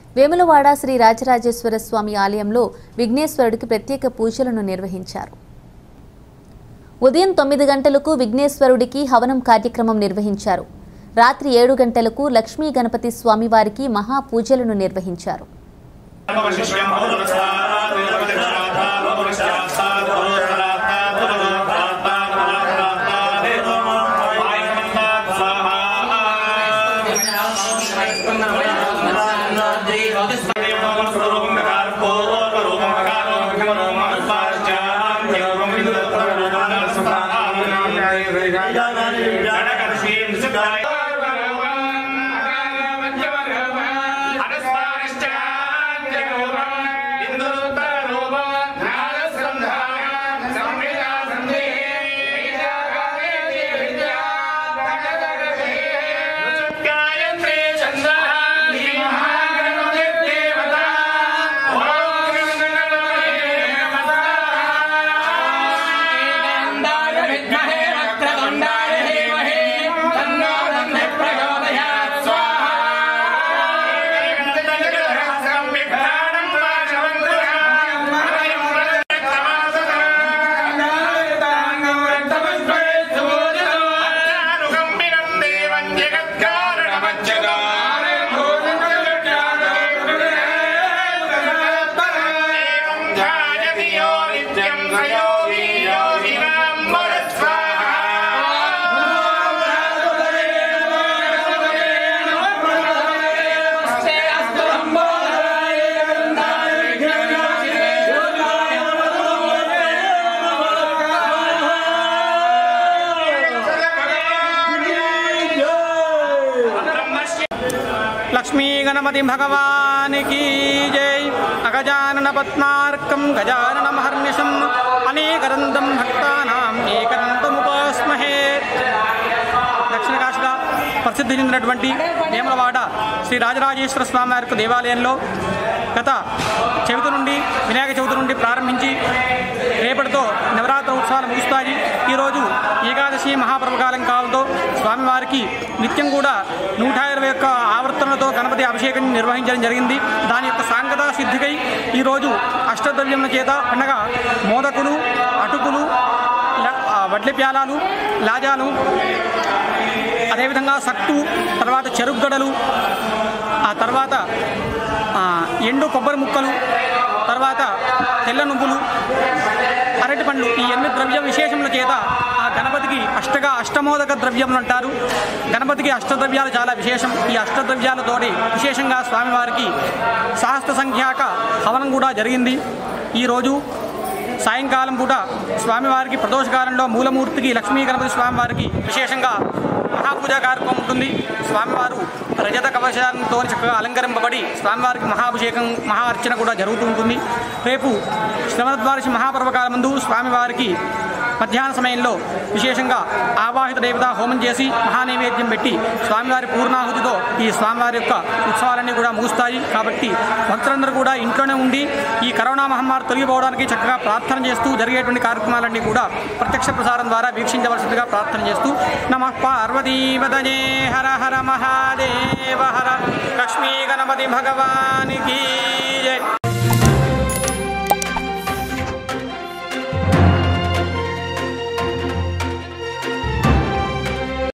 వేములవాడ శ్రీ రాజరాజేశ్వర స్వామి ఆలయంలో విఘ్నేశ్వరుడికి ప్రత్యేక పూజలను నిర్వహించారు ఉదయం తొమ్మిది గంటలకు విఘ్నేశ్వరుడికి హవనం కార్యక్రమం నిర్వహించారు రాత్రి ఏడు గంటలకు లక్ష్మీ గణపతి స్వామివారికి మహాపూజలను నిర్వహించారు లక్ష్మీ గణపతి భగవానికి జై అగజానన పద్మార్కం గజానన మహర్నిశం అనేకరందం భక్తానాం ఏకదంతముపాస్మహే దక్షిణ కాశీగా ప్రసిద్ధి చెందినటువంటి వేములవాడ శ్రీ రాజరాజేశ్వర స్వామి వారి యొక్క దేవాలయంలో గత చవితి నుండి వినాయక చవితి నుండి ప్రారంభించి రేపటితో నవరాత్రి ఉత్సవాలు ముగుస్తాయి ఈరోజు ఏకాదశి మహాప్రభకాలం కావడంతో స్వామివారికి నిత్యం కూడా నూట ఇరవై ఒక్క ఆవర్తనలతో గణపతి అభిషేకం నిర్వహించడం జరిగింది దాని యొక్క సాంగత సిద్ధికై ఈరోజు అష్టద్రవ్యముల చేత అనగా మోదకులు అటుకులు ల- ఆ, వడ్ల ప్యాలాలు లాజాలు అదేవిధంగా సట్టు తర్వాత చెరుగ్గడలు ఆ తర్వాత ఆ, ఎండు కొబ్బరి ముక్కలు తర్వాత తెల్ల నువ్వులు అరటి పండ్లు ఈ ఎన్ని ద్రవ్య విశేషముల చేత ఆ గణపతికి అష్టగా అష్టమోదక ద్రవ్యములు అంటారు గణపతికి అష్టద్రవ్యాలు చాలా విశేషం ఈ అష్టద్రవ్యాలతోటి విశేషంగా స్వామివారికి సహస్ర సంఖ్యాక హవనం కూడా జరిగింది ఈరోజు సాయంకాలం పూట స్వామివారికి ప్రదోషకాలంలో మూలమూర్తికి లక్ష్మీ గణపతి స్వామివారికి విశేషంగా మహాపూజా కార్యక్రమం ఉంటుంది స్వామివారు రజత కవచాలతో చక్కగా అలంకరింపబడి స్వామివారికి మహాభిషేకం మహా అర్చన కూడా జరుగుతూ ఉంటుంది రేపు శ్రవణద్వాదశి మహాపర్వకాల ముందు స్వామివారికి మధ్యాహ్న సమయంలో విశేషంగా ఆవాహిత దేవత హోమం చేసి మహానైవేద్యం పెట్టి స్వామివారి పూర్ణాహుతితో ఈ స్వామివారి యొక్క ఉత్సవాలన్నీ కూడా ముగుస్తాయి కాబట్టి భక్తులందరూ కూడా ఇంట్లోనే ఉండి ఈ కరోనా మహమ్మారి తొలగిపోవడానికి చక్కగా ప్రార్థన చేస్తూ జరిగేటువంటి కార్యక్రమాలన్నీ కూడా ప్రత్యక్ష ప్రసారం ద్వారా వీక్షించవలసిందిగా ప్రార్థన చేస్తూ నమ పార్వతీపదజే హర హర మహాదేవ హర లక్ష్మీ గణపతి భగవానికి జై